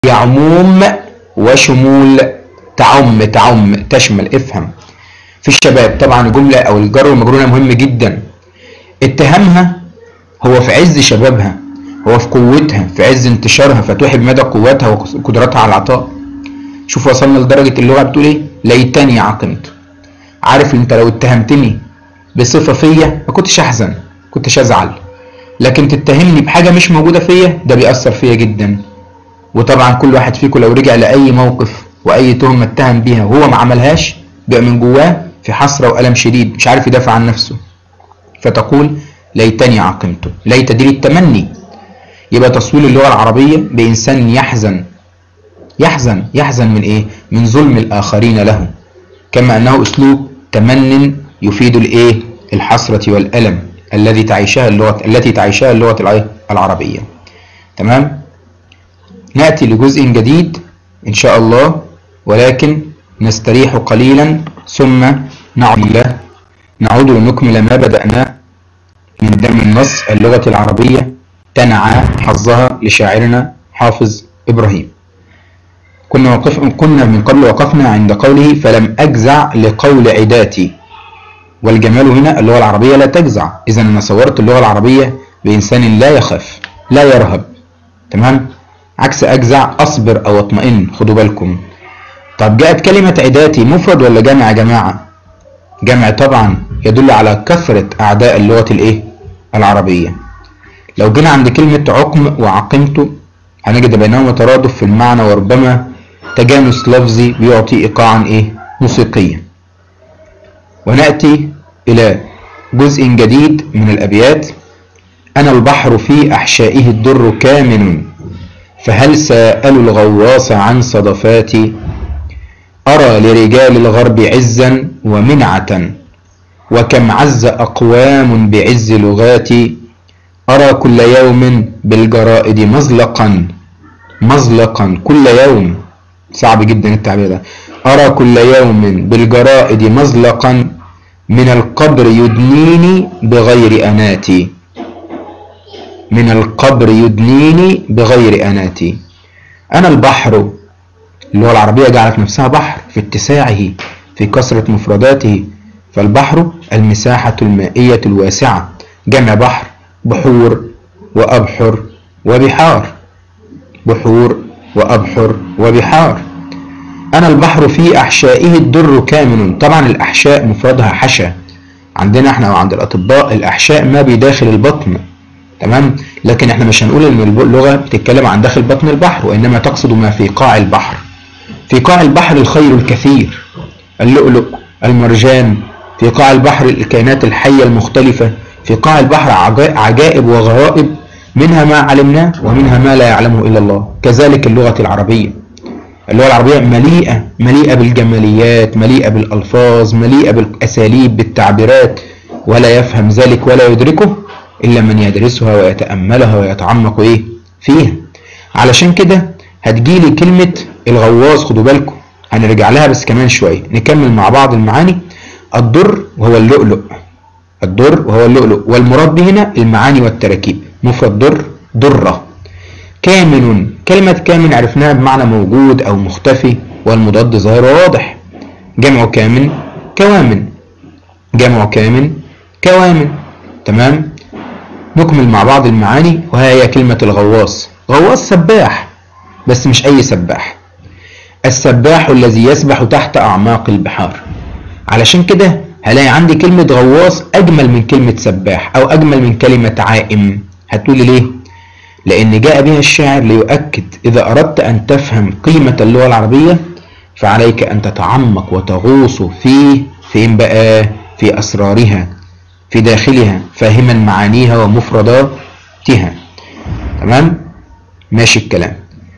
هي عموم وشمول تعم تعم تشمل افهم في الشباب طبعا الجملة او الجر والمجرور مهم جدا اتهامها هو في عز شبابها هو في قوتها في عز انتشارها فتوحي بمدى قوتها وقدرتها على العطاء شوف وصلنا لدرجة اللغة بتقول ايه ليتني عقمت عارف انت لو اتهمتني بصفة فيا ما كنتش احزن كنتش ازعل لكن تتهمني بحاجة مش موجودة فيا ده بيأثر فيا جدا وطبعا كل واحد فيكم لو رجع لأي موقف وأي تهمة اتهم بيها وهو ما عملهاش بيبقى من جواه في حسرة وألم شديد مش عارف يدافع عن نفسه فتقول ليتني عقمت ليت دي التمني يبقى تصوير اللغة العربية بإنسان يحزن يحزن يحزن من إيه؟ من ظلم الآخرين له كما أنه أسلوب تمن يفيد الإيه؟ الحسرة والألم الذي تعيشها اللغة التي تعيشها اللغة العربية تمام؟ نأتي لجزء جديد إن شاء الله ولكن نستريح قليلا ثم نعود نعود لنكمل ما بدأناه من دم النص اللغة العربية تنعى حظها لشاعرنا حافظ إبراهيم كنا, وقف كنا من قبل وقفنا عند قوله فلم أجزع لقول عداتي والجمال هنا اللغة العربية لا تجزع إذا أنا صورت اللغة العربية بإنسان لا يخاف لا يرهب تمام عكس أجزع أصبر أو اطمئن خدوا بالكم طب جاءت كلمة عداتي مفرد ولا جمع يا جماعة جمع طبعا يدل على كثرة أعداء اللغة الإيه العربية لو جينا عند كلمة عقم وعقمت هنجد بينهما ترادف في المعنى وربما تجانس لفظي بيعطي إيقاعا إيه موسيقيا ونأتي إلى جزء جديد من الأبيات أنا البحر في أحشائه الدر كامن فهل سألوا الغواص عن صدفاتي أرى لرجال الغرب عزا ومنعة وكم عز أقوام بعز لغاتي أرى كل يوم بالجرائد مزلقا مزلقا كل يوم صعب جدا التعبير ده أرى كل يوم بالجرائد مزلقا من القبر يدنيني بغير أناتي من القبر يدنيني بغير أناتي أنا البحر اللغة العربية جعلت نفسها بحر في اتساعه في كثرة مفرداته فالبحر المساحة المائية الواسعة جمع بحر بحور وأبحر وبحار بحور وأبحر وبحار أنا البحر في أحشائه الدر كامن طبعا الأحشاء مفردها حشا عندنا احنا وعند الأطباء الأحشاء ما بداخل البطن تمام لكن احنا مش هنقول ان اللغة بتتكلم عن داخل بطن البحر وإنما تقصد ما في قاع البحر في قاع البحر الخير الكثير اللؤلؤ المرجان في قاع البحر الكائنات الحية المختلفة في قاع البحر عجائب وغرائب منها ما علمناه ومنها ما لا يعلمه إلا الله كذلك اللغة العربية اللغة العربية مليئة مليئة بالجماليات مليئة بالألفاظ مليئة بالأساليب بالتعبيرات ولا يفهم ذلك ولا يدركه إلا من يدرسها ويتأملها ويتعمق إيه فيها علشان كده هتجيلي كلمة الغواص خدوا بالكم هنرجع لها بس كمان شوية نكمل مع بعض المعاني الضر وهو اللؤلؤ الضر وهو اللؤلؤ والمراد به هنا المعاني والتراكيب مفرد ضر ضرة كامن كلمة كامن عرفناها بمعنى موجود أو مختفي والمضاد ظاهر وواضح جمع كامن كوامن جمع كامن كوامن تمام نكمل مع بعض المعاني وهي كلمة الغواص غواص سباح بس مش أي سباح السباح الذي يسبح تحت أعماق البحار علشان كده هلاقي عندي كلمة غواص أجمل من كلمة سباح أو أجمل من كلمة عائم هتقولي ليه؟ لأن جاء بها الشاعر ليؤكد إذا أردت أن تفهم قيمة اللغة العربية فعليك أن تتعمق وتغوص في فين بقى؟ في أسرارها في داخلها فاهما معانيها ومفرداتها تمام؟ ماشي الكلام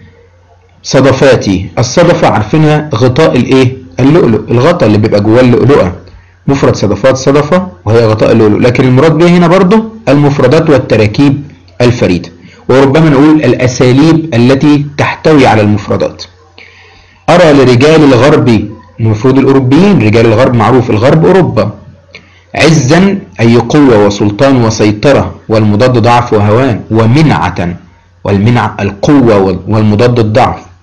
صدفاتي الصدفة عارفينها غطاء الايه اللؤلؤ الغطاء اللي بيبقى جواه اللؤلؤة مفرد صدفات صدفة وهي غطاء اللؤلؤ لكن المراد بها هنا برضه المفردات والتراكيب الفريدة وربما نقول الأساليب التي تحتوي على المفردات أرى لرجال الغرب المفروض الأوروبيين رجال الغرب معروف الغرب أوروبا عزا أي قوة وسلطان وسيطرة والمضاد ضعف وهوان ومنعة والمنع القوة والمضاد الضعف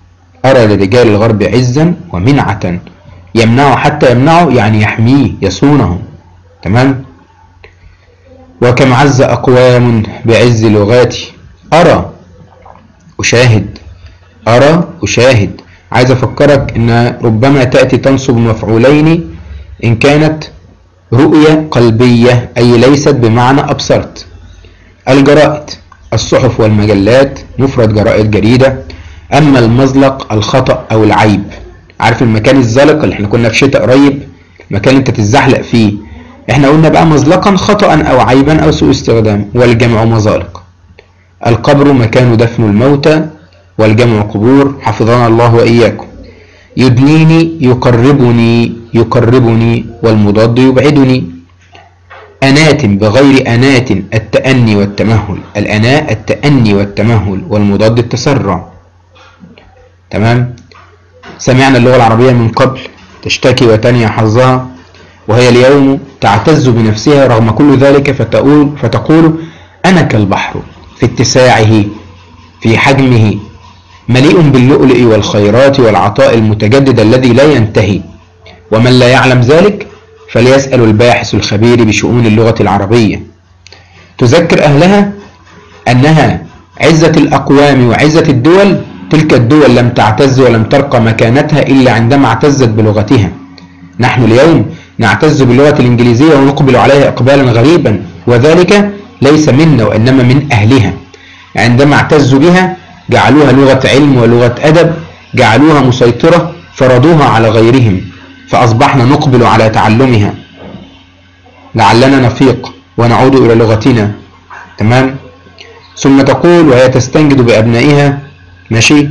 أرى لرجال الغرب عزا ومنعة يمنعه حتى يمنعه يعني يحميه يصونه تمام وكم عز أقوام بعز لغاتي أرى أشاهد أرى أشاهد عايز أفكرك إن ربما تأتي تنصب مفعولين إن كانت رؤية قلبية أي ليست بمعنى أبصرت الجرائد الصحف والمجلات مفرد جرائد جريدة أما المزلق الخطأ أو العيب عارف المكان الزلق اللي احنا كنا في شتاء قريب المكان اللي انت تتزحلق فيه احنا قلنا بقى مزلقا خطأ أو عيبا أو سوء استخدام والجمع مزالق القبر مكان دفن الموتى والجمع قبور حفظنا الله وإياكم يدنيني يقربني يقربني والمضاد يبعدني أنات بغير أنات التأني والتمهل الأناء التأني والتمهل والمضاد التسرع تمام سمعنا اللغة العربية من قبل تشتكي وتنيا حظها وهي اليوم تعتز بنفسها رغم كل ذلك فتقول, فتقول أنا كالبحر في اتساعه في حجمه مليء باللؤلؤ والخيرات والعطاء المتجدد الذي لا ينتهي ومن لا يعلم ذلك فليسأل الباحث الخبير بشؤون اللغة العربية تذكر أهلها أنها عزة الأقوام وعزة الدول تلك الدول لم تعتز ولم ترقى مكانتها إلا عندما اعتزت بلغتها نحن اليوم نعتز باللغة الإنجليزية ونقبل عليها إقبالا غريبا وذلك ليس منا وإنما من أهلها عندما اعتزوا بها جعلوها لغة علم ولغة أدب جعلوها مسيطرة فرضوها على غيرهم فأصبحنا نقبل على تعلمها لعلنا نفيق ونعود إلى لغتنا تمام ثم تقول وهي تستنجد بأبنائها ماشي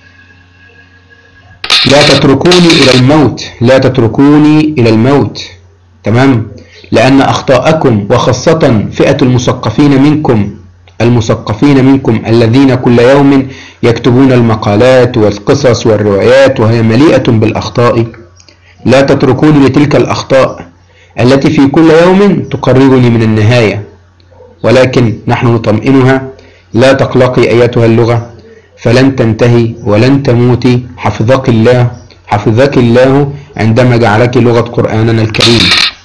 لا تتركوني إلى الموت لا تتركوني إلى الموت تمام لأن أخطاءكم وخاصة فئة المثقفين منكم المثقفين منكم الذين كل يوم يكتبون المقالات والقصص والروايات وهي مليئة بالأخطاء لا تتركوني لتلك الأخطاء التي في كل يوم تقربني من النهاية ولكن نحن نطمئنها لا تقلقي أيتها اللغة فلن تنتهي ولن تموتي حفظك الله حفظك الله عندما جعلك لغة قرآننا الكريم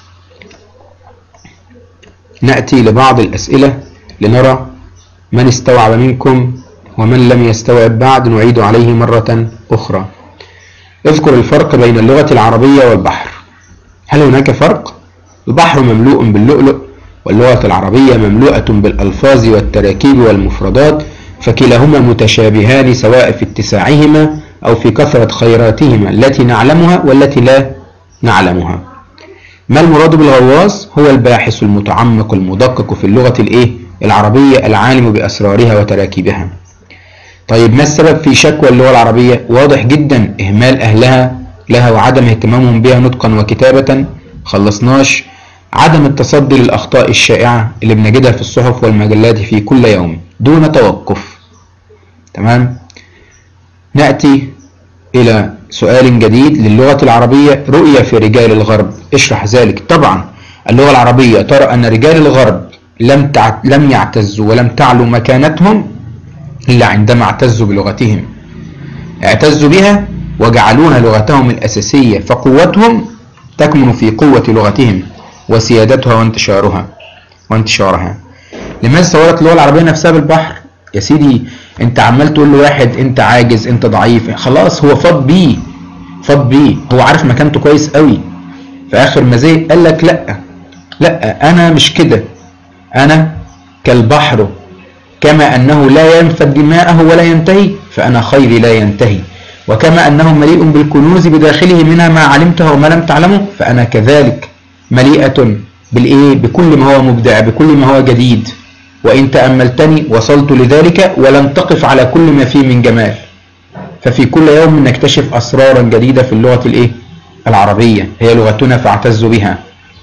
نأتي لبعض الأسئلة لنرى من استوعب منكم ومن لم يستوعب بعد نعيد عليه مرة أخرى اذكر الفرق بين اللغة العربية والبحر هل هناك فرق؟ البحر مملوء باللؤلؤ واللغة العربية مملوءة بالألفاظ والتراكيب والمفردات فكلاهما متشابهان سواء في اتساعهما أو في كثرة خيراتهما التي نعلمها والتي لا نعلمها ما المراد بالغواص هو الباحث المتعمق المدقق في اللغة الايه العربية العالم بأسرارها وتراكيبها طيب ما السبب في شكوى اللغة العربية واضح جدا إهمال أهلها لها وعدم اهتمامهم بها نطقا وكتابة خلصناش عدم التصدي للأخطاء الشائعة اللي بنجدها في الصحف والمجلات في كل يوم دون توقف تمام نأتي إلى سؤال جديد للغة العربية رؤية في رجال الغرب اشرح ذلك طبعا اللغة العربية ترى أن رجال الغرب لم تع... لم يعتزوا ولم تعلو مكانتهم إلا عندما اعتزوا بلغتهم اعتزوا بها وجعلوها لغتهم الأساسية فقوتهم تكمن في قوة لغتهم وسيادتها وانتشارها وانتشارها لماذا صورت اللغة العربية نفسها بالبحر يا سيدي انت عمال تقول لواحد انت عاجز انت ضعيف خلاص هو فاض بيه فاض بيه هو عارف مكانته كويس قوي في اخر ما زي قال لك لا لا انا مش كده انا كالبحر كما انه لا ينفد دماءه ولا ينتهي فانا خيري لا ينتهي وكما انه مليء بالكنوز بداخله منها ما علمته وما لم تعلمه فانا كذلك مليئة بالايه بكل ما هو مبدع بكل ما هو جديد وإن تأملتني وصلت لذلك ولم تقف على كل ما فيه من جمال ففي كل يوم نكتشف أسرارا جديدة في اللغة الإيه؟ العربية هي لغتنا فاعتز بها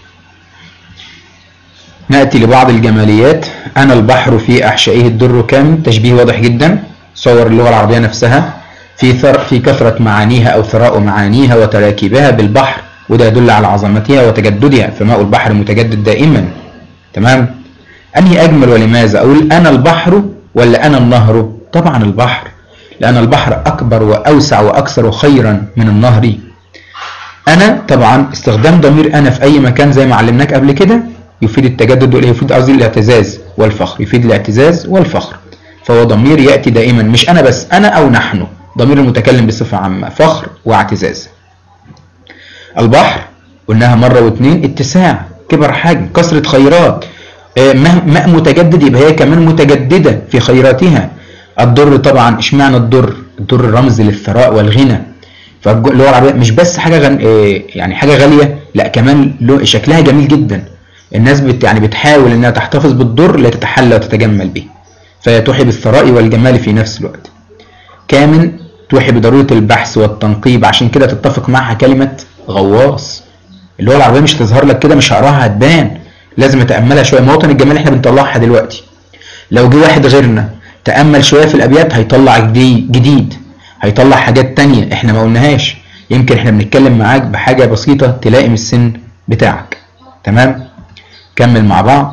نأتي لبعض الجماليات أنا البحر في أحشائه الدر كامل تشبيه واضح جدا صور اللغة العربية نفسها في ثر في كثرة معانيها أو ثراء معانيها وتراكيبها بالبحر وده يدل على عظمتها وتجددها فماء البحر متجدد دائما تمام أنهي أجمل ولماذا أقول أنا البحر ولا أنا النهر طبعا البحر لأن البحر أكبر وأوسع وأكثر خيرا من النهر أنا طبعا استخدام ضمير أنا في أي مكان زي ما علمناك قبل كده يفيد التجدد ولا يفيد قصدي الاعتزاز والفخر يفيد الاعتزاز والفخر فهو ضمير يأتي دائما مش أنا بس أنا أو نحن ضمير المتكلم بصفة عامة فخر واعتزاز البحر قلناها مرة واتنين اتساع كبر حجم كثرة خيرات ماء متجدد يبقى هي كمان متجددة في خيراتها الضر طبعا اشمعنى الضر الضر رمز للثراء والغنى فاللغة العربية مش بس حاجة غن... يعني حاجة غالية لا كمان شكلها جميل جدا الناس بت... يعني بتحاول انها تحتفظ بالضر لتتحلى وتتجمل به فهي توحي بالثراء والجمال في نفس الوقت كامن توحي بضرورة البحث والتنقيب عشان كده تتفق معها كلمة غواص اللغة العربية مش هتظهر لك كده مش هقراها هتبان لازم اتأملها شوية مواطن الجمال احنا بنطلعها دلوقتي لو جه واحد غيرنا تأمل شوية في الأبيات هيطلع جديد, جديد هيطلع حاجات تانية احنا ما قلناهاش يمكن احنا بنتكلم معاك بحاجة بسيطة تلائم السن بتاعك تمام كمل مع بعض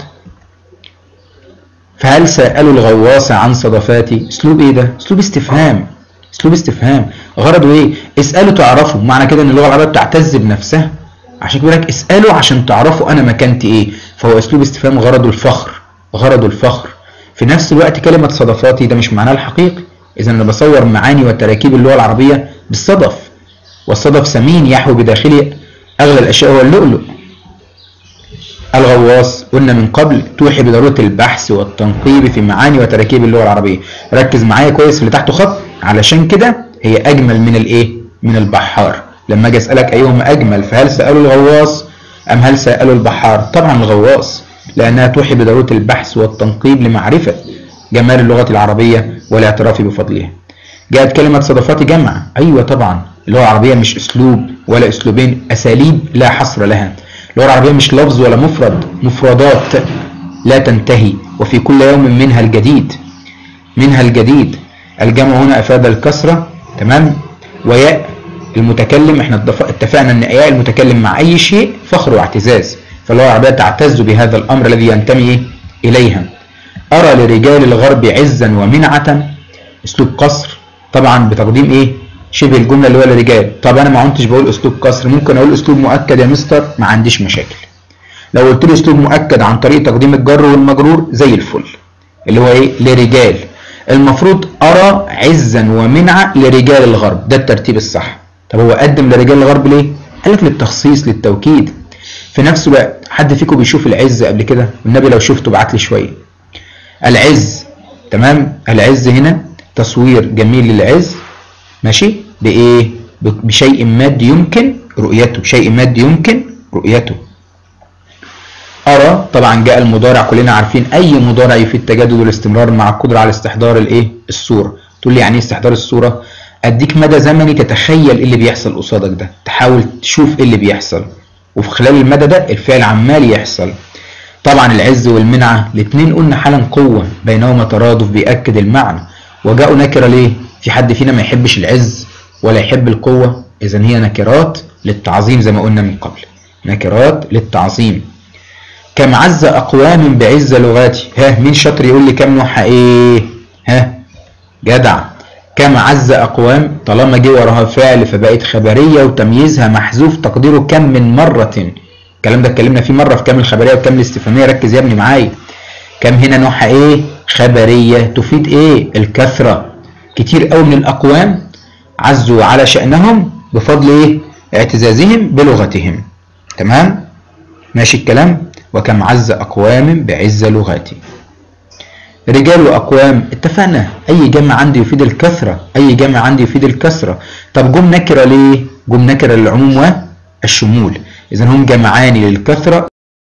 فهل سألوا الغواص عن صدفاتي اسلوب ايه ده اسلوب استفهام اسلوب استفهام غرضه ايه اسألوا تعرفوا معنى كده ان اللغة العربية بتعتز بنفسها عشان كده لك اسألوا عشان تعرفوا انا مكانتي ايه فهو اسلوب استفهام غرضه الفخر غرضه الفخر في نفس الوقت كلمة صدفاتي ده مش معناها الحقيقي إذا أنا بصور معاني وتراكيب اللغة العربية بالصدف والصدف ثمين يحوي بداخله أغلى الأشياء هو اللؤلؤ الغواص قلنا من قبل توحي بضرورة البحث والتنقيب في معاني وتراكيب اللغة العربية ركز معايا كويس في اللي تحته خط علشان كده هي أجمل من الإيه؟ من البحار لما أجي أسألك أيهما أجمل فهل سألوا الغواص أم هل سألوا البحار؟ طبعا الغواص لأنها توحي بضرورة البحث والتنقيب لمعرفة جمال اللغة العربية والاعتراف بفضلها جاءت كلمة صدفات جمع أيوة طبعا اللغة العربية مش أسلوب ولا أسلوبين أساليب لا حصر لها اللغة العربية مش لفظ ولا مفرد مفردات لا تنتهي وفي كل يوم منها الجديد منها الجديد الجمع هنا أفاد الكسرة تمام وياء المتكلم احنا اتفقنا ان ياء المتكلم مع اي شيء فخر واعتزاز فاللغة العربية تعتز بهذا الامر الذي ينتمي اليها ارى لرجال الغرب عزا ومنعة اسلوب قصر طبعا بتقديم ايه شبه الجمله اللي هو للرجال طب انا ما كنتش بقول اسلوب قصر ممكن اقول اسلوب مؤكد يا مستر ما عنديش مشاكل لو قلت لي اسلوب مؤكد عن طريق تقديم الجر والمجرور زي الفل اللي هو ايه لرجال المفروض ارى عزا ومنعة لرجال الغرب ده الترتيب الصح طب هو قدم لرجال الغرب ليه قال لك للتخصيص للتوكيد في نفس الوقت حد فيكم بيشوف العز قبل كده والنبي لو شفته بعت لي شويه العز تمام العز هنا تصوير جميل للعز ماشي بايه بشيء مادي يمكن رؤيته شيء مادي يمكن رؤيته أرى طبعا جاء المضارع كلنا عارفين أي مضارع يفيد تجدد والاستمرار مع القدرة على استحضار الإيه؟ الصورة. تقول لي يعني إيه استحضار الصورة؟ أديك مدى زمني تتخيل إيه اللي بيحصل قصادك ده، تحاول تشوف إيه اللي بيحصل. وفي خلال المدى ده الفعل عمال يحصل. طبعا العز والمنعة الاتنين قلنا حالا قوة بينهما ترادف بيأكد المعنى. وجاءوا نكرة ليه؟ في حد فينا ما يحبش العز ولا يحب القوة؟ إذا هي نكرات للتعظيم زي ما قلنا من قبل. نكرات للتعظيم. كم عز أقوام بعز لغاتي ها مين شاطر يقول لي كم نوع ايه ها جدع كم عز أقوام طالما جه وراها فعل فبقت خبرية وتمييزها محذوف تقديره كم من مرة الكلام ده اتكلمنا فيه مرة في كم الخبرية وكم الاستفهامية ركز يا ابني معايا كم هنا نوعها ايه خبرية تفيد ايه الكثرة كتير قوي من الأقوام عزوا على شأنهم بفضل ايه اعتزازهم بلغتهم تمام ماشي الكلام وكم عز أقوام بعز لغاتي رجال وأقوام اتفقنا أي جمع عندي يفيد الكثرة أي جمع عندي يفيد الكثرة طب جم نكرة ليه جم نكرة للعموم والشمول إذا هم جمعان للكثرة